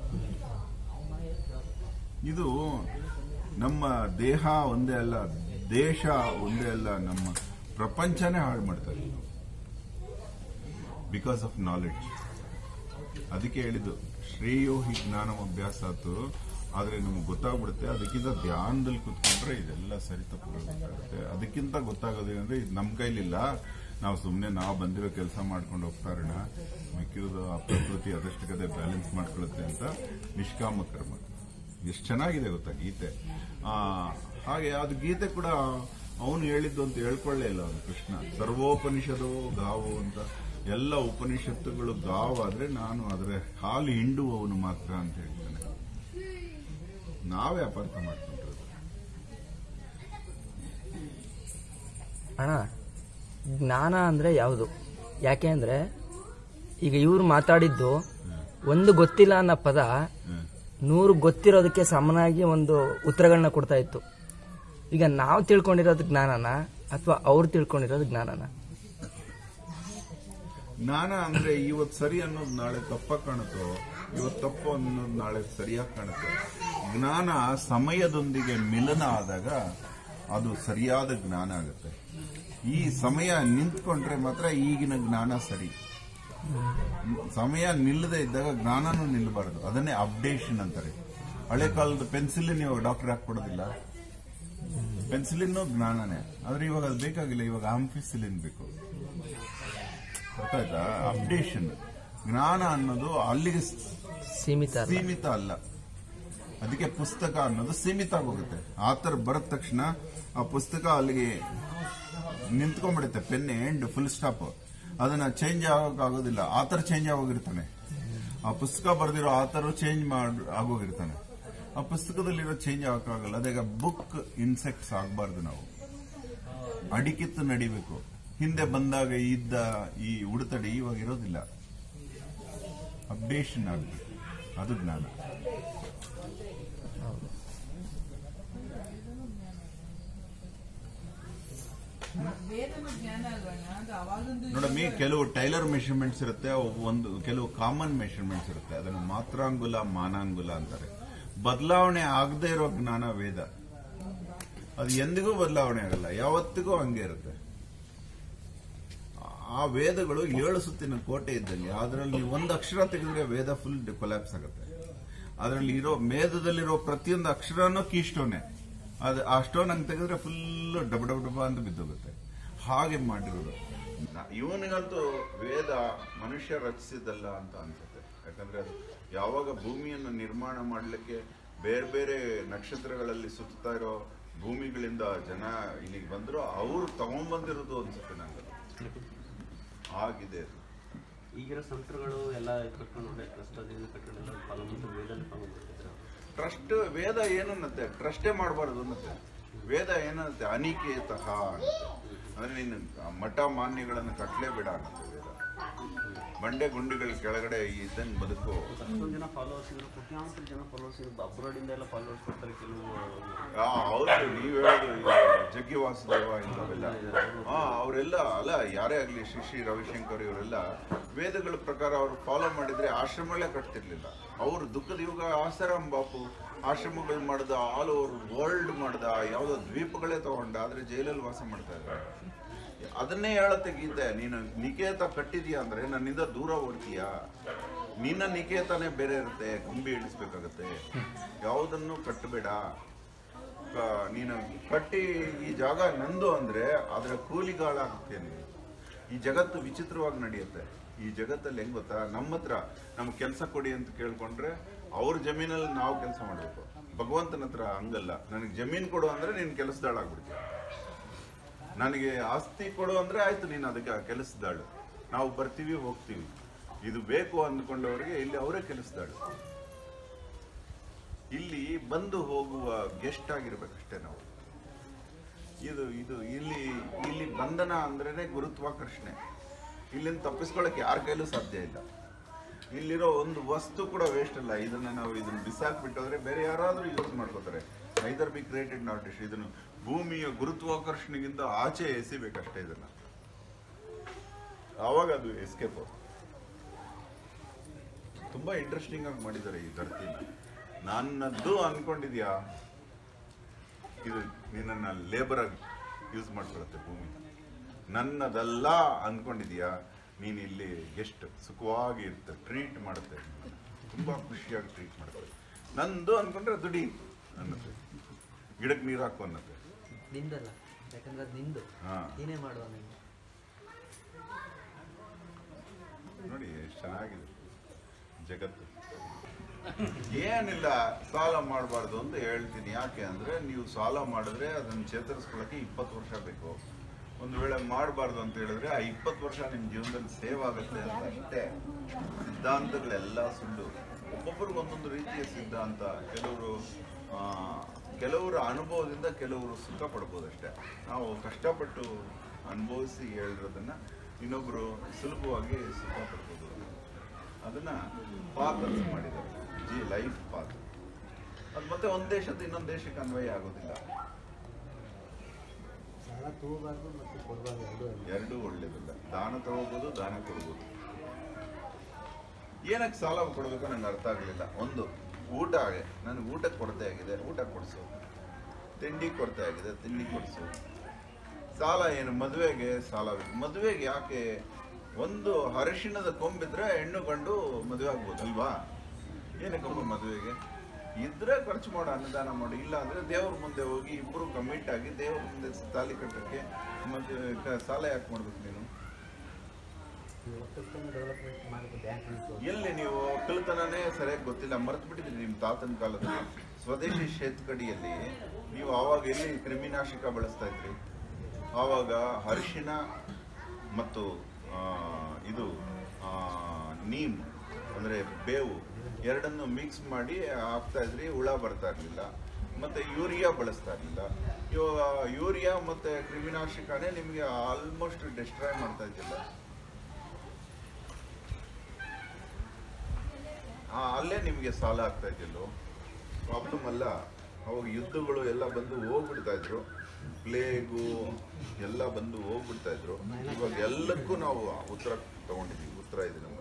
ಇದು ನಮ್ಮ ದೇಹ ಒಂದೇ ಅಲ್ಲ ದೇಶ ಒಂದೇ ಅಲ್ಲ ನಮ್ಮ ಪ್ರಪಂಚನೇ ಹಾಳು ಮಾಡ್ತಾರೆ ಬಿಕಾಸ್ ಆಫ್ ನಾಲೆಡ್ಜ್ ಅದಕ್ಕೆ ಹೇಳಿದ್ದು ಶ್ರೇಯೋ ಹಿ ಜ್ಞಾನಂ ಅಭ್ಯಾಸ ಆತು ಆದ್ರೆ ನಮ್ಗೆ ಗೊತ್ತಾಗ್ಬಿಡುತ್ತೆ ಅದಕ್ಕಿಂತ ಧ್ಯಾನದಲ್ಲಿ ಕುತ್ಕೊಂಡ್ರೆ ಇದೆಲ್ಲ ಸರಿ ತಪ್ಪುಗಳು ಗೊತ್ತಾಗುತ್ತೆ ಅದಕ್ಕಿಂತ ಗೊತ್ತಾಗೋದೇನಂದ್ರೆ ಇದು ನಮ್ಮ ಕೈಲಿಲ್ಲ ನಾವು ಸುಮ್ಮನೆ ನಾವು ಬಂದಿರೋ ಕೆಲಸ ಮಾಡ್ಕೊಂಡು ಹೋಗ್ತಾ ಇರೋಣ ಮಿಕ್ಕಿರೋದು ಆ ಪ್ರಕೃತಿ ಅದಷ್ಟು ಕದೆ ಬ್ಯಾಲೆನ್ಸ್ ಮಾಡ್ಕೊಳ್ಳುತ್ತೆ ಅಂತ ನಿಷ್ಕಾಮ ಕರ್ಮ ಎಷ್ಟು ಚೆನ್ನಾಗಿದೆ ಗೊತ್ತಾ ಗೀತೆ ಆ ಹಾಗೆ ಅದು ಗೀತೆ ಕೂಡ ಅವನು ಹೇಳಿದ್ದು ಅಂತ ಹೇಳ್ಕೊಳ್ಳೇ ಇಲ್ಲ ಅವನು ಕೃಷ್ಣ ಸರ್ವೋಪನಿಷದೋ ಗಾವು ಅಂತ ಎಲ್ಲ ಉಪನಿಷತ್ತುಗಳು ಗಾವಾದ್ರೆ ನಾನು ಅದರ ಹಾಲು ಹಿಂಡುವವನು ಮಾತ್ರ ಅಂತ ಹೇಳ್ತಾನೆ ನಾವೇ ಅಪಾರ್ಥ ಮಾಡ್ಕೊಂಡಿರೋದು ಅಣ್ಣ ಜ್ಞಾನ ಅಂದ್ರೆ ಯಾವುದು ಯಾಕೆ ಅಂದ್ರೆ ಈಗ ಇವ್ರು ಮಾತಾಡಿದ್ದು ಒಂದು ಗೊತ್ತಿಲ್ಲ ಅನ್ನೋ ಪದ ಹ್ಮ್. ನೂರು ಗೊತ್ತಿರೋದಕ್ಕೆ ಸಮನಾಗಿ ಒಂದು ಉತ್ತರಗಳನ್ನ ಕೊಡ್ತಾ ಇತ್ತು ಈಗ ನಾವು ತಿಳ್ಕೊಂಡಿರೋದು ಜ್ಞಾನನ ಅಥವಾ ಅವ್ರು ತಿಳ್ಕೊಂಡಿರೋದು ಜ್ಞಾನನ ಜ್ಞಾನ ಅಂದ್ರೆ ಇವತ್ತು ಸರಿ ಅನ್ನೋದು ನಾಳೆ ತಪ್ಪ ಕಾಣುತ್ತೋ ಇವತ್ತು ತಪ್ಪು ಅನ್ನೋದು ನಾಳೆ ಸರಿಯಾಗಿ ಕಾಣುತ್ತೆ ಜ್ಞಾನ ಸಮಯದೊಂದಿಗೆ ಮಿಲನ ಆದಾಗ ಅದು ಸರಿಯಾದ ಜ್ಞಾನ ಆಗುತ್ತೆ ಈ ಸಮಯ ನಿಂತ್ಕೊಂಡ್ರೆ ಮಾತ್ರ ಈಗಿನ ಜ್ಞಾನ ಸರಿ ಸಮಯ ನಿಲ್ಲದೆ ಇದ್ದಾಗ ಜ್ಞಾನನೂ ನಿಲ್ಲಬಾರದು ಅದನ್ನೇ ಅಪ್ಡೇಷನ್ ಅಂತಾರೆ ಹಳೆ ಕಾಲದ ಪೆನ್ಸಿಲಿನ್ ಇವಾಗ ಡಾಕ್ಟರ್ ಹಾಕೊಡೋದಿಲ್ಲ ಪೆನ್ಸಿಲಿನ್ ಜ್ಞಾನನೇ ಆದ್ರೆ ಇವಾಗ ಅದು ಬೇಕಾಗಿಲ್ಲ ಇವಾಗ ಆಂಫಿಸಿಲಿನ್ ಬೇಕು ಗೊತ್ತಾಯ್ತಾ ಅಪ್ಡೇಷನ್ ಜ್ಞಾನ ಅನ್ನೋದು ಅಲ್ಲಿಗೆ ಸ್- ಸೀಮಿತ ಅಲ್ಲ. ಸೀಮಿತ ಅಲ್ಲ ಅದಕ್ಕೆ ಪುಸ್ತಕ ಅನ್ನೋದು ಸೀಮಿತ ಆಗೋಗುತ್ತೆ ಆತರ ಬರದ ತಕ್ಷಣ ಆ ಪುಸ್ತಕ ಅಲ್ಲಿಗೆ ನಿಂತ್ಕೊಂಡ್ಬಿಡುತ್ತೆ ಪೆನ್ ಎಂಡ್ ಫುಲ್ ಸ್ಟಾಪ್ ಅದನ್ನ ಚೇಂಜ್ ಆಗೋಕ್ಕಾಗೋದಿಲ್ಲ ಆತರ ಚೇಂಜ್ ಆಗೋಗಿರ್ತಾನೆ ಆ ಪುಸ್ತಕ ಬರೆದಿರೋ ಆತರ ಚೇಂಜ್ ಮಾಡ್ ಆಗೋಗಿರ್ತಾನೆ ಆ ಪುಸ್ತಕದಲ್ಲಿರೋ ಚೇಂಜ್ ಆಗೋಕ್ಕಾಗಲ್ಲ ಅದಾಗ ಬುಕ್ ಇನ್ಸೆಕ್ಟ್ಸ್ ಆಗಬಾರ್ದು ನಾವು ಅಡಿಕಿತ್ತು ನಡಿಬೇಕು ಹಿಂದೆ ಬಂದಾಗ ಇದ್ದ ಈ ಉಡುತಡಿ ಇವಾಗ ಇರೋದಿಲ್ಲ ಅಪ್ಡೇಷನ್ ಆಗಬೇಕು ಅದು ಜ್ಞಾನ ವೇದನ ಜ್ಞಾನ ಅಲ್ವಣ್ಣ ಅದು ಅವಾಗಂದು ನೋಡಮ್ಮಿ ಕೆಲವು ಟೈಲರ್ ಮೆಷರ್ಮೆಂಟ್ಸ್ ಇರುತ್ತೆ ಅವು ಒಂದು ಕೆಲವು ಕಾಮನ್ ಮೆಷರ್ಮೆಂಟ್ಸ್ ಇರುತ್ತೆ ಅದನ್ನು ಮಾತ್ರಾಂಗುಲ ಮಾನಾಂಗುಲ ಅಂತಾರೆ ಬದಲಾವಣೆ ಆಗದೆ ಇರೋ ಜ್ಞಾನ ವೇದ ಅದು ಎಂದಿಗೂ ಬದಲಾವಣೆ ಆಗಲ್ಲ ಯಾವತ್ತಿಗೂ ಹಂಗೆ ಇರುತ್ತೆ ಆ ವೇದಗಳು ಏಳು ಸುತ್ತಿನ ಕೋಟೆ ಇದ್ದಲ್ಲಿ ಅದರಲ್ಲಿ ಒಂದು ಅಕ್ಷರ ತೆಗೆದ್ರೆ ವೇದ ಫುಲ್ ಕೊಲ್ಯಾಪ್ಸ್ ಆಗುತ್ತೆ ಅದರಲ್ಲಿ ಇರೋ ವೇದದಲ್ಲಿರೋ ಪ್ರತಿಯೊಂದು ಅಕ್ಷರನೂ ಕೀ ಸ್ಟೋನೆ ಅದು ಆ ಸ್ಟೋನ್ ಹಂಗೆ ತೆಗೆದ್ರೆ ಫುಲ್ ಡಬ ಡಬ ಡಬ ಅಂತ ಬಿದ್ದೋಗುತ್ತೆ ಹಾಗೆ ಮಾಡಿರೋದು ಇವನಿಗಂತೂ ವೇದ ಮನುಷ್ಯ ರಚಿಸಿದ್ದಲ್ಲ ಅಂತ ಅನ್ಸುತ್ತೆ ಯಾಕಂದ್ರೆ ಅದು ಯಾವಾಗ ಭೂಮಿಯನ್ನು ನಿರ್ಮಾಣ ಮಾಡಲಿಕ್ಕೆ ಬೇರೆ ಬೇರೆ ನಕ್ಷತ್ರಗಳಲ್ಲಿ ಸುತ್ತಾ ಇರೋ ಭೂಮಿಗಳಿಂದ ಜನ ಇಲ್ಲಿಗೆ ಬಂದ್ರು ಅವ್ರು ತಗೊಂಡ್ಬಂದಿರೋದು ಅನ್ಸುತ್ತೆ ನಂಗೆ ಆಗಿದೆ ಅದು ಈಗಿರೋ ಸಂತರುಗಳು ಎಲ್ಲ ಕಟ್ಕೊಂಡು ಒಳ್ಳೆ ಟ್ರಸ್ಟ್ ಅದೇನು ಕಟ್ಕೊಂಡು ಎಲ್ಲ ಫಾಲೋ ಮಾಡ್ತಾರೆ ವೇದಲ್ಲಿ ಫಾಲೋ ಮಾಡ್ತಿದ್ರು ಟ್ರಸ್ಟ್ ವೇದ ಏನನ್ನತ್ತೆ ಟ್ರಸ್ಟೇ ಮಾಡಬಾರ್ದು ಅನ್ನತ್ತೆ ವೇದ ಏನನ್ನತ್ತೆ ಅನಿಕೇತಃ ಅನ್ನತ್ತೆ. ಅಂದ್ರೆ ನೀನು ಮಠ ಮಾನ್ಯಗಳನ್ನು ಕಟ್ಲೇಬೇಡ ಅನ್ನತ್ತೆ ವೇದ ಬಂಡೆ ಗುಂಡಿಗಳ ಕೆಳಗಡೆ ಇದನ್ನು ಬದುಕು ಅಷ್ಟೊಂದು ಜನ ಫಾಲೋವರ್ಸ್ ಇದ್ರು ಕೋಟ್ಯಾಂತರ ಜನ ಫಾಲೋವರ್ಸ್ ಇದ್ರು ಅಬ್ರಾಡಿಂದ ಎಲ್ಲ ಫಾಲೋವರ್ಸ್ ಕೊಡ್ತಾರೆ ಕೆಲವು ಆ, ಹೌದು ನೀವು ಹೇಳೋದು ಇದು ಜಗ್ಗಿ ವಾಸುದೇವ ಇಂಥವೆಲ್ಲ ಹಾ ಅವರೆಲ್ಲ ಅಲ್ಲ ಯಾರೇ ಆಗಲಿ ಶ್ರೀ ಶ್ರೀ ರವಿಶಂಕರ್ ಇವರೆಲ್ಲ ವೇದಗಳ ಪ್ರಕಾರ ಅವರು ಫಾಲೋ ಮಾಡಿದ್ರೆ ಆಶ್ರಮಗಳೇ ಕಟ್ತಿರ್ಲಿಲ್ಲ ಅವರು ದುಃಖದ ಯುಗ ಆಸಾರಾಮ್ ಬಾಪು ಆಶ್ರಮಗಳು ಮಾಡ್ದ ಆಲ್ ಓವರ್ ವರ್ಲ್ಡ್ ಮಾಡ್ದ ಯಾವುದೋ ದ್ವೀಪಗಳೇ ತಗೊಂಡ ಆದ್ರೆ ಜೈಲಲ್ಲಿ ವಾಸ ಮಾಡ್ತಾ ಇದ್ದಾರೆ ಅದನ್ನೇ ಹೇಳತ್ತೆ ಗೀತೆ ನೀನು ನಿಕೇತ ಕಟ್ಟಿದ್ಯಾ ಅಂದ್ರೆ ನನ್ನಿಂದ ದೂರ ಓಡ್ತೀಯಾ ನಿನ್ನ ನಿಕೇತನೇ ಬೇರೆ ಇರುತ್ತೆ ಕಂಬಿ ಇಳಿಸ್ಬೇಕಾಗತ್ತೆ ಯಾವುದನ್ನು ಕಟ್ಟಬೇಡ ಕ- ನೀನು ಕಟ್ಟಿ ಈ ಜಾಗ ನಂದು ಅಂದ್ರೆ ಅದರ ಕೂಲಿಗಾಳ ಆಗ್ತೀಯ ನೀನು ಈ ಜಗತ್ತು ವಿಚಿತ್ರವಾಗಿ ನಡೆಯುತ್ತೆ ಈ ಜಗತ್ತಲ್ಲಿ ಹೆಂಗ್ ಗೊತ್ತಾ ನಮ್ಮ ಹತ್ರ ನಮ್ಗೆ ಕೆಲಸ ಕೊಡಿ ಅಂತ ಕೇಳ್ಕೊಂಡ್ರೆ ಅವ್ರ ಜಮೀನಲ್ಲಿ ನಾವು ಕೆಲಸ ಮಾಡಬೇಕು ಭಗವಂತನ ಹತ್ರ ಹಂಗಲ್ಲ ನನಗೆ ಜಮೀನು ಕೊಡು ಅಂದ್ರೆ ನೀನು ಕೆಲಸದಾಳಾಗ್ಬಿಡ್ತೀಯ ನನಗೆ ಆಸ್ತಿ ಕೊಡು ಅಂದ್ರೆ ಆಯ್ತು ನೀನು ಅದಕ್ಕೆ ಕೆಲಸದಾಳು ನಾವು ಬರ್ತೀವಿ ಹೋಗ್ತೀವಿ ಇದು ಬೇಕು ಅಂದ್ಕೊಂಡವರಿಗೆ ಇಲ್ಲಿ ಅವರೇ ಕೆಲಸದಾಳು ಇಲ್ಲಿ ಬಂದು ಹೋಗುವ ಗೆಸ್ಟ್ ಆಗಿರ್ಬೇಕಷ್ಟೇ ನಾವು ಇದು ಇದು ಇಲ್ಲಿ ಇಲ್ಲಿ ಬಂಧನ ಅಂದ್ರೇನೆ ಗುರುತ್ವಾಕರ್ಷಣೆ ಇಲ್ಲಿಂದ ತಪ್ಪಿಸ್ಕೊಳಕ್ ಯಾರ ಕೈಲೂ ಸಾಧ್ಯ ಇಲ್ಲ ಇಲ್ಲಿರೋ ಒಂದು ವಸ್ತು ಕೂಡ ವೇಸ್ಟ್ ಅಲ್ಲ ಇದನ್ನ ನಾವು ಇದನ್ನ ಬಿಸಾಕ್ಬಿಟ್ಟೋದ್ರೆ ಬೇರೆ ಯಾರಾದ್ರೂ ಯೂಸ್ ಮಾಡ್ಕೋತಾರೆ ಐದರ್ ಬಿ ಕ್ರಿಯೇಟೆಡ್ ನಾಟ್ ಇಶ್ ಇದನ್ನು ಭೂಮಿಯ ಗುರುತ್ವಾಕರ್ಷಣೆಗಿಂತ ಆಚೆ ಎಸಿಬೇಕಷ್ಟೇ ಇದನ್ನ ಆವಾಗ ಅದು ಎಸ್ಕೇಪ್ ತುಂಬಾ ಇಂಟ್ರೆಸ್ಟಿಂಗ್ ಆಗಿ ಮಾಡಿದ್ದಾರೆ ಈ ಧರ್ತಿನ ನನ್ನದ್ದು ಅನ್ಕೊಂಡಿದ್ಯಾ ಇದು ನಿನ್ನನ್ನು ಲೇಬರ್ ಆಗಿ ಯೂಸ್ ಮಾಡ್ಕೊಳತ್ತೆ ಭೂಮಿ ನನ್ನದಲ್ಲ ಅನ್ಕೊಂಡಿದ್ಯಾ ನೀನು ಇಲ್ಲಿ ಗೆಸ್ಟ್ ಸುಖವಾಗಿ ಇರುತ್ತೆ ಟ್ರೀಟ್ ಮಾಡುತ್ತೆ ನಿನ್ನನ್ನ. ತುಂಬಾ ಖುಷಿಯಾಗಿ ಟ್ರೀಟ್ ಮಾಡುತ್ತೆ ನಂದು ಅನ್ಕೊಂಡ್ರೆ ದುಡಿ ಅನ್ನತ್ತೆ ಗಿಡಕ್ಕೆ ನೀರು ಹಾಕು ಅನ್ನತ್ತೆ ನಿಂದಲ್ಲ ಯಾಕಂದ್ರೆ ಅದು ನಿಂದು ಹಾ ನೀನೇ ಮಾಡುವ ನಿಂದು ನೋಡಿ ಎಷ್ಟು ಚೆನ್ನಾಗಿದೆ ಜಗತ್ತು ಏನಿಲ್ಲ ಸಾಲ ಮಾಡಬಾರ್ದು ಅಂತ ಹೇಳ್ತೀನಿ ಯಾಕೆ ಅಂದ್ರೆ ನೀವು ಸಾಲ ಮಾಡಿದ್ರೆ ಅದನ್ನ ಚೇತರಿಸ್ಕೊಳ್ಳೋಕೆ ಇಪ್ಪತ್ತು ವರ್ಷ ಬೇಕು ಒಂದು ವೇಳೆ ಮಾಡಬಾರ್ದು ಅಂತ ಹೇಳಿದ್ರೆ ಆ ಇಪ್ಪತ್ತು ವರ್ಷ ನಿಮ್ಮ ಜೀವನದಲ್ಲಿ ಸೇವ್ ಆಗುತ್ತೆ ಅಂತ ಅಷ್ಟೇ ಸಿದ್ಧಾಂತಗಳೆಲ್ಲ ಸುಳ್ಳು ಒಬ್ಬೊಬ್ಬರಿಗೆ ಒಂದೊಂದು ರೀತಿಯ ಸಿದ್ಧಾಂತ ಕೆಲವರು ಆ, ಕೆಲವರ ಅನುಭವದಿಂದ ಕೆಲವರು ಸುಖ ಪಡ್ಬೋದಷ್ಟೇ ನಾವು ಕಷ್ಟಪಟ್ಟು ಅನುಭವಿಸಿ ಹೇಳಿರೋದನ್ನ ಇನ್ನೊಬ್ರು ಸುಲಭವಾಗಿ ಸುಖ ಪಡ್ಬೋದು ಅದನ್ನ ಪಾತ್ ಅಂತ ಮಾಡಿದ್ದಾರೆ ಜಿ ಲೈಫ್ ಪಾತ್ ಅದು ಮತ್ತೆ ಒಂದ್ ದೇಶದ ಇನ್ನೊಂದು ದೇಶಕ್ಕೆ ಅನ್ವಯ ಆಗೋದಿಲ್ಲ ಸಾಲ ತಗೋಬಾರ್ದು ಮತ್ತು ಕೊಡಬಾರ್ದು ಎರಡು ಎರಡೂ ಒಳ್ಳೇದಲ್ಲ ದಾನ ತಗೋಬಹುದು ದಾನ ಕೊಡ್ಬೋದು ಏನಕ್ಕೆ ಸಾಲ ಕೊಡಬೇಕು ನಂಗೆ ಅರ್ಥ ಆಗಲಿಲ್ಲ ಒಂದು ಊಟ ಆಗಿ ನನಗೆ ಊಟಕ್ಕೆ ಕೊರತೆ ಆಗಿದೆ ಊಟ ಕೊಡಿಸು ತಿಂಡಿ ಕೊರತೆ ಆಗಿದೆ ತಿಂಡಿ ಕೊಡಿಸು ಸಾಲ ಏನು ಮದುವೆಗೆ ಸಾಲ ಬೇಕು ಮದುವೆಗೆ ಯಾಕೆ ಒಂದು ಅರಿಶಿಣದ ಕೊಂಬಿದ್ರೆ ಹೆಣ್ಣು ಗಂಡು ಮದುವೆ ಆಗ್ಬೋದು ಅಲ್ವಾ ಏನಕ್ಕಮ್ಮ ಮದುವೆಗೆ ಇದ್ರೆ ಖರ್ಚು ಮಾಡು ಅನ್ನದಾನ ಮಾಡು ಇಲ್ಲ ಅಂದ್ರೆ ದೇವ್ರ ಮುಂದೆ ಹೋಗಿ ಇಬ್ರು ಕಮಿಟ್ ಆಗಿ ದೇವ್ರ ಮುಂದೆ ತಾಲಿ ಕಟ್ಟಕ್ಕೆ ಮತ್ತೆ ಕ- ಸಾಲ ಯಾಕೆ ಮಾಡ್ಬೇಕು ನೀನು ಡೆವಲಪ್ಮೆಂಟ್ ಮಾಡೋದು ಬ್ಯಾಂಕ್ ಎಲ್ಲಿ ನೀವು ಒಕ್ಕಲ್ತನನೇ ಸರಿಯಾಗಿ ಗೊತ್ತಿಲ್ಲ ಮರ್ತು ಬಿಟ್ಟಿದ್ರಿ ನಿಮ್ಮ ತಾತನ ಕಾಲದಲ್ಲಿ ಸ್ವದೇಶಿ ಶೇತ್ಕಡಿಯಲ್ಲಿ ನೀವು ಆವಾಗ ಎಲ್ಲಿ ಕ್ರಿಮಿನಾಶಕ ಬಳಸ್ತಾ ಇದ್ರಿ ಆವಾಗ ಅರಿಶಿಣ ಮತ್ತು ಆ, ಇದು ಆ, ನೀಮ್ ಅಂದ್ರೆ ಬೇವು ಎರಡನ್ನು ಮಿಕ್ಸ್ ಮಾಡಿ ಹಾಕ್ತಾ ಇದ್ರಿ ಹುಳ ಬರ್ತಾ ಇರಲಿಲ್ಲ ಮತ್ತೆ ಯೂರಿಯಾ ಬಳಸ್ತಾ ಇರಲಿಲ್ಲ ಇವಾಗ ಯೂರಿಯಾ ಮತ್ತೆ ಕ್ರಿಮಿನಾಶಕನೇ ನಿಮಗೆ ಆಲ್ಮೋಸ್ಟ್ ಡಿಸ್ಟ್ರಾಯ್ ಮಾಡ್ತಾ ಇದ್ದಿಲ್ಲ ಆ, ಅಲ್ಲೇ ನಿಮಗೆ ಸಾಲ ಆಗ್ತಾ ಇದ್ದಿಲ್ಲೋ ಪ್ರಾಬ್ಲಮ್ ಅಲ್ಲ ಅವಾಗ ಯುದ್ಧಗಳು ಎಲ್ಲ ಬಂದು ಹೋಗ್ಬಿಡ್ತಾ ಇದ್ರು ಪ್ಲೇಗು ಎಲ್ಲ ಬಂದು ಹೋಗ್ಬಿಡ್ತಾ ಇದ್ರು ಇವಾಗ ಎಲ್ಲಕ್ಕೂ ನಾವು ಉತ್ತರ ತಗೊಂಡಿದ್ದೀವಿ ಉತ್ತರ ಇದೆ ನಮ್ಮಲ್ಲಿ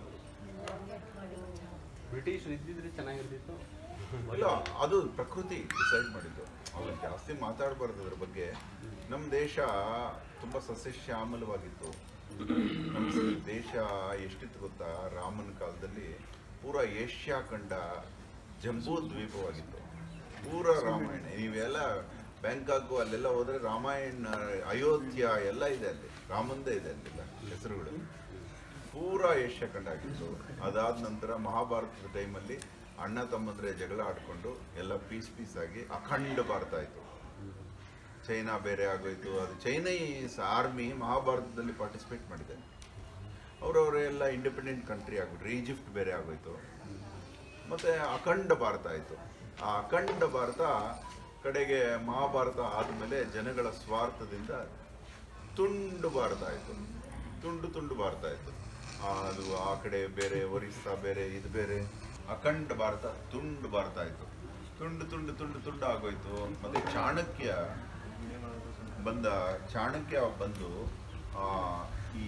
ಬ್ರಿಟಿಷ್ ಇದ್ದಿದ್ರೆ ಚೆನ್ನಾಗಿರ್ತಿತ್ತು ಇಲ್ಲ ಅದು ಪ್ರಕೃತಿ ಡಿಸೈಡ್ ಮಾಡಿದ್ದು ಅವ್ರು ಜಾಸ್ತಿ ಮಾತಾಡಬಾರ್ದು ಅದ್ರ ಬಗ್ಗೆ ನಮ್ಮ ದೇಶ ತುಂಬ ಸಸ್ಯಶ್ಯಾಮಲವಾಗಿತ್ತು ನಮ್ಮ ಸ- ದೇಶ ಎಷ್ಟಿತ್ತು ಗೊತ್ತಾ ರಾಮನ ಕಾಲದಲ್ಲಿ ಪೂರ ಏಷ್ಯಾ ಖಂಡ ಜಂಬೂ ದ್ವೀಪವಾಗಿತ್ತು ಪೂರ ರಾಮಾಯಣ ನೀವೆಲ್ಲ ಬ್ಯಾಂಕಾಕ್ ಅಲ್ಲೆಲ್ಲ ಹೋದ್ರೆ ರಾಮಾಯಣ ಅಯೋಧ್ಯ ಎಲ್ಲ ಇದೆ ಅಲ್ಲಿ ರಾಮಂದೇ ಇದೆ ಅಲ್ಲೆಲ್ಲ ಹೆಸರುಗಳು ಪೂರಾ ಏಷ್ಯಾ ಖಂಡ ಆಗಿತ್ತು ಅದಾದ ನಂತರ ಮಹಾಭಾರತದ ಟೈಮಲ್ಲಿ ಅಣ್ಣ ತಮ್ಮಂದ್ರೆ ಜಗಳ ಆಡ್ಕೊಂಡು ಎಲ್ಲ ಪೀಸ್ ಪೀಸ್ ಆಗಿ ಅಖಂಡ ಭಾರತ ಆಯಿತು ಚೈನಾ ಬೇರೆ ಆಗೋಯ್ತು ಅದು ಚೈನೀಸ್ ಆರ್ಮಿ ಮಹಾಭಾರತದಲ್ಲಿ ಪಾರ್ಟಿಸಿಪೇಟ್ ಮಾಡಿದೆ ಅವರವರ ಎಲ್ಲ ಇಂಡಿಪೆಂಡೆಂಟ್ ಕಂಟ್ರಿ ಆಗ್ಬಿಟ್ರು ಈಜಿಪ್ಟ್ ಬೇರೆ ಆಗೋಯ್ತು ಮತ್ತೆ ಅಖಂಡ ಭಾರತ ಆಯಿತು ಆ ಅಖಂಡ ಭಾರತ ಕಡೆಗೆ ಮಹಾಭಾರತ ಆದಮೇಲೆ ಜನಗಳ ಸ್ವಾರ್ಥದಿಂದ ತುಂಡು ಭಾರತ ಆಯಿತು ತುಂಡು ತುಂಡು ಭಾರತ ಆಯಿತು ಅದು ಆ ಕಡೆ ಬೇರೆ ಒರಿಸ್ಸಾ ಬೇರೆ ಇದು ಬೇರೆ ಅಖಂಡ ಭಾರತ ತುಂಡು ಭಾರತ ಆಯಿತು ತುಂಡು ತುಂಡು ತುಂಡು ತುಂಡು ಆಗೋಯ್ತು ಮತ್ತೆ ಚಾಣಕ್ಯ ಬಂದ ಚಾಣಕ್ಯ ಬಂದು ಆ, ಈ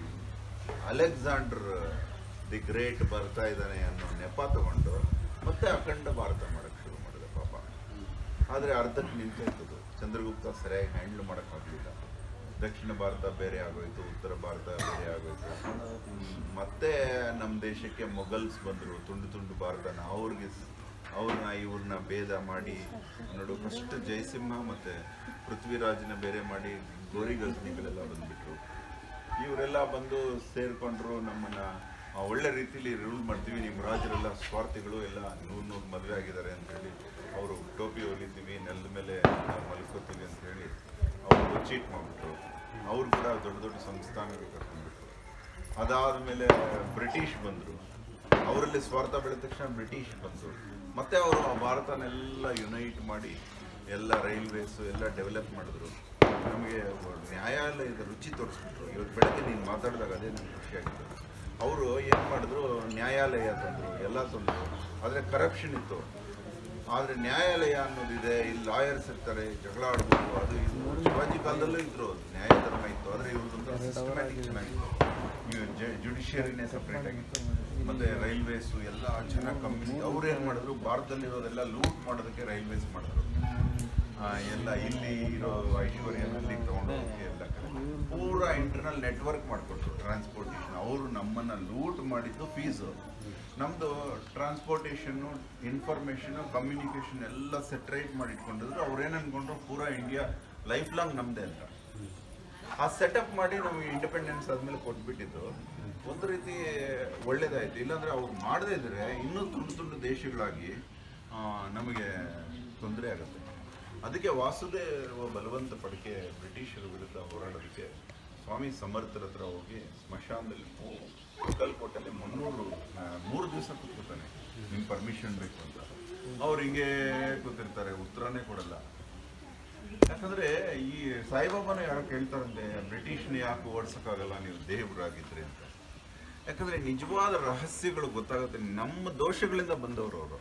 ಅಲೆಕ್ಸಾಂಡರ್ ದಿ ಗ್ರೇಟ್ ಬರ್ತಾ ಇದ್ದಾನೆ ಅನ್ನೋ ನೆಪ ತಗೊಂಡು ಮತ್ತೆ ಅಖಂಡ ಭಾರತ ಮಾಡಕ್ ಶುರು ಮಾಡಿದೆ ಪಾಪ ಆದರೆ ಅರ್ಧಕ್ಕೆ ನಿಂತೋಯ್ತದು ಚಂದ್ರಗುಪ್ತ ಸರಿಯಾಗಿ ಹ್ಯಾಂಡಲ್ ಮಾಡೋಕ್ಕಾಗಲಿಲ್ಲ ದಕ್ಷಿಣ ಭಾರತ ಬೇರೆ ಆಗೋಯ್ತು ಉತ್ತರ ಭಾರತ ಬೇರೆ ಆಗೋಯ್ತು ಹ್ಮ್, ಮತ್ತೆ ನಮ್ಮ ದೇಶಕ್ಕೆ ಮೊಘಲ್ಸ್ ಬಂದರು ತುಂಡು ತುಂಡು ಭಾರತನ ಅವ್ರಿಗೆ ಸ್- ಅವ್ರನ್ನ ಇವ್ರನ್ನ ಭೇದ ಮಾಡಿ ನೋಡು ಫಸ್ಟ್ ಜಯಸಿಂಹ ಮತ್ತೆ ಪೃಥ್ವಿರಾಜ್ನ ಬೇರೆ ಮಾಡಿ ಗೋರಿ ಗಜನಿಗಳೆಲ್ಲ ಬಂದ್ಬಿಟ್ರು ಇವರೆಲ್ಲ ಬಂದು ಸೇರ್ಕೊಂಡ್ರು ನಮ್ಮನ್ನ ಆ, ಒಳ್ಳೆ ರೀತಿಲಿ ರೂಲ್ ಮಾಡ್ತೀವಿ ನಿಮ್ಮ ರಾಜರೆಲ್ಲ ಸ್ವಾರ್ಥಿಗಳು ಎಲ್ಲ ನೂರು ನೂರು ಮದುವೆ ಆಗಿದ್ದಾರೆ ಅಂತ ಹೇಳಿ ಅವರು ಟೋಪಿ ಹೊಲಿತೀವಿ ನೆಲದ ಮೇಲೆ ನಾವು ಮಲ್ಕೋತೀವಿ ಅಂತ ಹೇಳಿ ಅವರು ಚೀಟ್ ಮಾಡಿಬಿಟ್ರು ಅವ್ರು ಕೂಡ ದೊಡ್ಡ ದೊಡ್ಡ ಸಂಸ್ಥಾನಗಳು ಕರ್ಕೊಂಡ್ಬಿಟ್ರು ಅದಾದಮೇಲೆ ಬ್ರಿಟಿಷ್ ಬಂದರು ಅವರಲ್ಲಿ ಸ್ವಾರ್ಥ ಬೆಳೆದ ತಕ್ಷಣ ಬ್ರಿಟಿಷ್ ಬಂದರು ಮತ್ತೆ ಅವರು ಆ ಭಾರತನೆಲ್ಲ ಯುನೈಟ್ ಮಾಡಿ ಎಲ್ಲ ರೈಲ್ವೇಸ್ ಎಲ್ಲ ಡೆವಲಪ್ ಮಾಡಿದ್ರು ನಮಗೆ ನ್ಯಾಯಾಲಯದ ರುಚಿ ತೋರಿಸ್ಬಿಟ್ರು ಇವತ್ತು ಬೆಳಗ್ಗೆ ನೀನು ಮಾತಾಡಿದಾಗ ಅದೇ ನನಗೆ ಖುಷಿಯಾಗಿತ್ತು ಅವರು ಏನು ಮಾಡಿದ್ರು ನ್ಯಾಯಾಲಯ ತಂದರು ಎಲ್ಲ ತಂದರು ಆದರೆ ಕರಪ್ಷನ್ ಇತ್ತು ಆದರೆ ನ್ಯಾಯಾಲಯ ಅನ್ನೋದಿದೆ ಇಲ್ಲಿ ಲಾಯರ್ಸ್ ಇರ್ತಾರೆ ಜಗಳ ಆಡ್ಬೋದು ಅದು ಇದು ಶಿವಾಜಿ ಕಾಲದಲ್ಲೂ ಇದ್ರು ನ್ಯಾಯ ಧರ್ಮ ಇತ್ತು ಆದರೆ ಇವ್ರದ್ದೊಂದು ಸಿಸ್ಟಮ್ಯಾಟಿಕ್ ಚೆನ್ನಾಗಿತ್ತು ಜುಡಿಷಿಯರಿನೇ ಸಪ್ರೇಟ್ ಆಗಿತ್ತು ಮತ್ತೆ ರೈಲ್ವೇಸು ಎಲ್ಲ ಚೆನ್ನಾಗಿ ಕಮ್ಮಿ ಅವ್ರು ಏನು ಮಾಡಿದ್ರು ಭಾರತದಲ್ಲಿರೋದೆಲ್ಲ ಲೂಟ್ ಮಾಡೋದಕ್ಕೆ ರೈಲ್ವೇಸ್ ಮಾಡಿದ್ರು ಆ, ಎಲ್ಲ ಇಲ್ಲಿ ಇರೋ ಐಶ್ವರ್ಯ ಅಲ್ಲಿಗೆ ತಗೊಂಡು ಹೋಗಿ ಎಲ್ಲ ಕಡೆ ಪೂರಾ ಇಂಟರ್ನಲ್ ನೆಟ್ವರ್ಕ್ ಮಾಡಿಕೊಟ್ರು ಟ್ರಾನ್ಸ್ಪೋರ್ಟೇಷನ್ ಅವರು ನಮ್ಮನ್ನ ಲೂಟ್ ಮಾಡಿದ್ದು ಫೀಸು ನಮ್ಮದು ಟ್ರಾನ್ಸ್ಪೋರ್ಟೇಷನ್ನು ಇನ್ಫಾರ್ಮೇಷನು ಕಮ್ಯುನಿಕೇಷನ್ ಎಲ್ಲ ಸೆಟ್ರೇಟ್ ಮಾಡಿ ಇಟ್ಕೊಂಡಿದ್ರು ಅವ್ರು ಏನು ಅನ್ಕೊಂಡ್ರು ಪೂರಾ ಇಂಡಿಯಾ ಲೈಫ್ ಲಾಂಗ್ ನಮ್ಮದೇ ಅಂತ ಆ ಸೆಟಪ್ ಮಾಡಿ ನಮಗೆ ಇಂಡಿಪೆಂಡೆನ್ಸ್ ಆದ್ಮೇಲೆ ಕೊಟ್ಬಿಟ್ಟಿದ್ದು ಒಂದು ರೀತಿ ಒಳ್ಳೇದಾಯ್ತು ಇಲ್ಲಾಂದ್ರೆ ಅವ್ರು ಮಾಡದೇ ಇದ್ರೆ ಇನ್ನೂ ತುಂಡು ತುಂಡು ದೇಶಗಳಾಗಿ ಆ, ನಮಗೆ ತೊಂದರೆ ಆಗುತ್ತೆ ಅದಕ್ಕೆ ವಾಸುದೇವ ಬಲವಂತ ಪಡಿಕೆ ಬ್ರಿಟಿಷರ ವಿರುದ್ಧ ಹೋರಾಡೋದಕ್ಕೆ ಸ್ವಾಮಿ ಸಮರ್ಥರ ಹತ್ರ ಹೋಗಿ ಸ್ಮಶಾನದಲ್ಲಿ ಕಲ್ಕೋಟಲ್ಲಿ ಮುನ್ನೂರು ಆ, ಮೂರು ದಿವಸ ಕೂತ್ಕೋತಾನೆ ನಿಮ್ಗೆ ಪರ್ಮಿಷನ್ ಬೇಕು ಅಂತ ಅವ್ರು ಹಿಂಗೆ ಕೂತಿರ್ತಾರೆ ಉತ್ತರನೇ ಕೊಡಲ್ಲ ಯಾಕಂದ್ರೆ ಈ ಸಾಯಿಬಾಬಾನ ಯಾರು ಕೇಳ್ತಾರಂತೆ ಬ್ರಿಟಿಷ್ನ ಯಾಕೆ ಓಡಿಸೋಕ್ಕಾಗಲ್ಲ ನೀವು ದೇವರಾಗಿದ್ರಿ ಅಂತ ಯಾಕಂದ್ರೆ ನಿಜವಾದ ರಹಸ್ಯಗಳು ಗೊತ್ತಾಗುತ್ತೆ ನಮ್ಮ ದೋಷಗಳಿಂದ ಬಂದವರು ಅವರು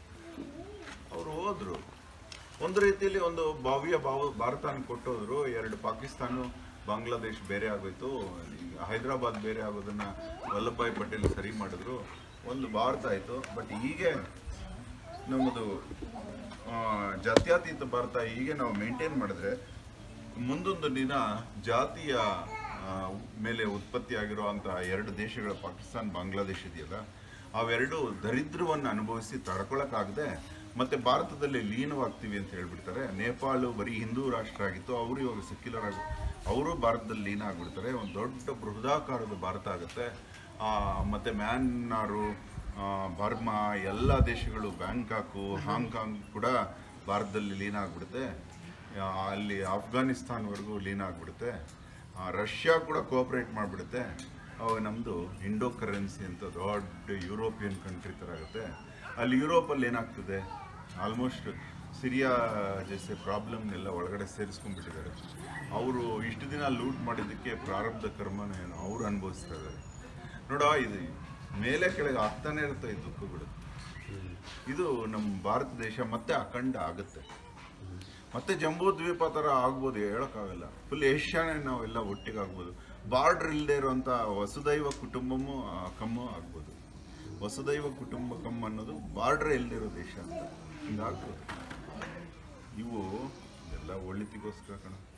ಅವರು ಹೋದ್ರು ಒಂದು ರೀತಿಯಲ್ಲಿ ಒಂದು ಭವ್ಯ ಭಾವ ಭಾರತನ ಕೊಟ್ಟೋದ್ರು ಎರಡು ಪಾಕಿಸ್ತಾನ ಬಾಂಗ್ಲಾದೇಶ್ ಬೇರೆ ಆಗೋಯ್ತು ಈಗ ಹೈದರಾಬಾದ್ ಬೇರೆ ಆಗೋದನ್ನ ವಲ್ಲಭಾಯ್ ಪಟೇಲ್ ಸರಿ ಮಾಡಿದ್ರು ಒಂದು ಭಾರತ ಆಯಿತು ಬಟ್ ಹೀಗೆ ನಮ್ಮದು ಆ, ಜಾತ್ಯತೀತ ಭಾರತ ಹೀಗೆ ನಾವು ಮೇಂಟೈನ್ ಮಾಡಿದ್ರೆ ಮುಂದೊಂದು ದಿನ ಜಾತಿಯ ಆ, ಮೇಲೆ ಉತ್ಪತ್ತಿ ಆಗಿರುವಂತಹ ಎರಡು ದೇಶಗಳ ಪಾಕಿಸ್ತಾನ ಬಾಂಗ್ಲಾದೇಶ ಇದೆಯಲ್ಲ ಅವೆರಡು ದರಿದ್ರವನ್ನು ಅನುಭವಿಸಿ ತಡ್ಕೊಳಕ್ಕಾಗದೆ ಮತ್ತೆ ಭಾರತದಲ್ಲಿ ಲೀನವಾಗ್ತೀವಿ ಅಂತ ಹೇಳ್ಬಿಡ್ತಾರೆ ನೇಪಾಳ ಬರೀ ಹಿಂದೂ ರಾಷ್ಟ್ರ ಆಗಿತ್ತು ಅವರು ಇವಾಗ ಸೆಕ್ಯುಲರ್ ಆಗಿ ಅವರು ಭಾರತದಲ್ಲಿ ಲೀನ ಆಗ್ಬಿಡ್ತಾರೆ ಒಂದು ದೊಡ್ಡ ಬೃಹದಾಕಾರದ ಭಾರತ ಆಗುತ್ತೆ ಆ, ಮತ್ತೆ ಮ್ಯಾನ್ಮಾರು ಆ, ಬರ್ಮಾ ಎಲ್ಲ ದೇಶಗಳು ಬ್ಯಾಂಕಾಕು ಹಾಂಗ್ಕಾಂಗ್ ಕೂಡ ಭಾರತದಲ್ಲಿ ಲೀನ ಆಗ್ಬಿಡುತ್ತೆ ಆ, ಅಲ್ಲಿ ಆಫ್ಘಾನಿಸ್ತಾನ್ವರೆಗೂ ಲೀನ ಆಗ್ಬಿಡುತ್ತೆ ಆ, ರಷ್ಯಾ ಕೂಡ ಕೋಆಪರೇಟ್ ಮಾಡಿಬಿಡುತ್ತೆ ಅವಾಗ ನಮ್ಮದು ಇಂಡೋ ಕರೆನ್ಸಿ ಅಂತ ದೊಡ್ಡ ಯುರೋಪಿಯನ್ ಕಂಟ್ರಿ ಥರ ಆಗುತ್ತೆ ಅಲ್ಲಿ ಯುರೋಪಲ್ಲಿ ಏನಾಗ್ತದೆ ಆಲ್ಮೋಸ್ಟ್ ಸಿರಿಯಾ ಜೈಸೆ ಪ್ರಾಬ್ಲಮ್ನೆಲ್ಲ ಒಳಗಡೆ ಸೇರಿಸ್ಕೊಂಡ್ಬಿಟ್ಟಿದ್ದಾರೆ ಅವರು ಇಷ್ಟು ದಿನ ಲೂಟ್ ಮಾಡಿದ್ದಕ್ಕೆ ಪ್ರಾರಬ್ಧ ಕರ್ಮನ ಏನು ಅವರು ಅನುಭವಿಸ್ತಾ ಇದ್ದಾರೆ ನೋಡ ಇದು ಮೇಲೆ ಕೆಳಗೆ ಆಗ್ತಾನೆ ಇರುತ್ತೆ ಈ ದುಃಖಗಳು ಇದು ನಮ್ಮ ಭಾರತ ದೇಶ ಮತ್ತೆ ಅಖಂಡ ಆಗುತ್ತೆ ಮತ್ತೆ ಜಂಬೂ ದ್ವೀಪ ತರ ಆಗ್ಬೋದು ಹೇಳಕ್ಕಾಗಲ್ಲ ಫುಲ್ ಏಷ್ಯಾನೇ ನಾವೆಲ್ಲ ಒಟ್ಟಿಗೆ ಆಗ್ಬೋದು ಬಾರ್ಡರ್ ಇಲ್ಲದೆ ಇರುವಂತ ವಸುದೈವ ಕುಟುಂಬಮೂ ಆ, ಕಮ್ಮು ಆಗ್ಬೋದು ವಸುದೈವ ಕುಟುಂಬಕಂ ಅನ್ನೋದು ಬಾರ್ಡರ್ ಇಲ್ಲದೆ ಇರೋ ದೇಶ ಅಂತ ಹಿಂಗಾಗ್ಬೋದು ಇವು ಎಲ್ಲ ಒಳಿತಿಗೋಸ್ಕರ ಕಣ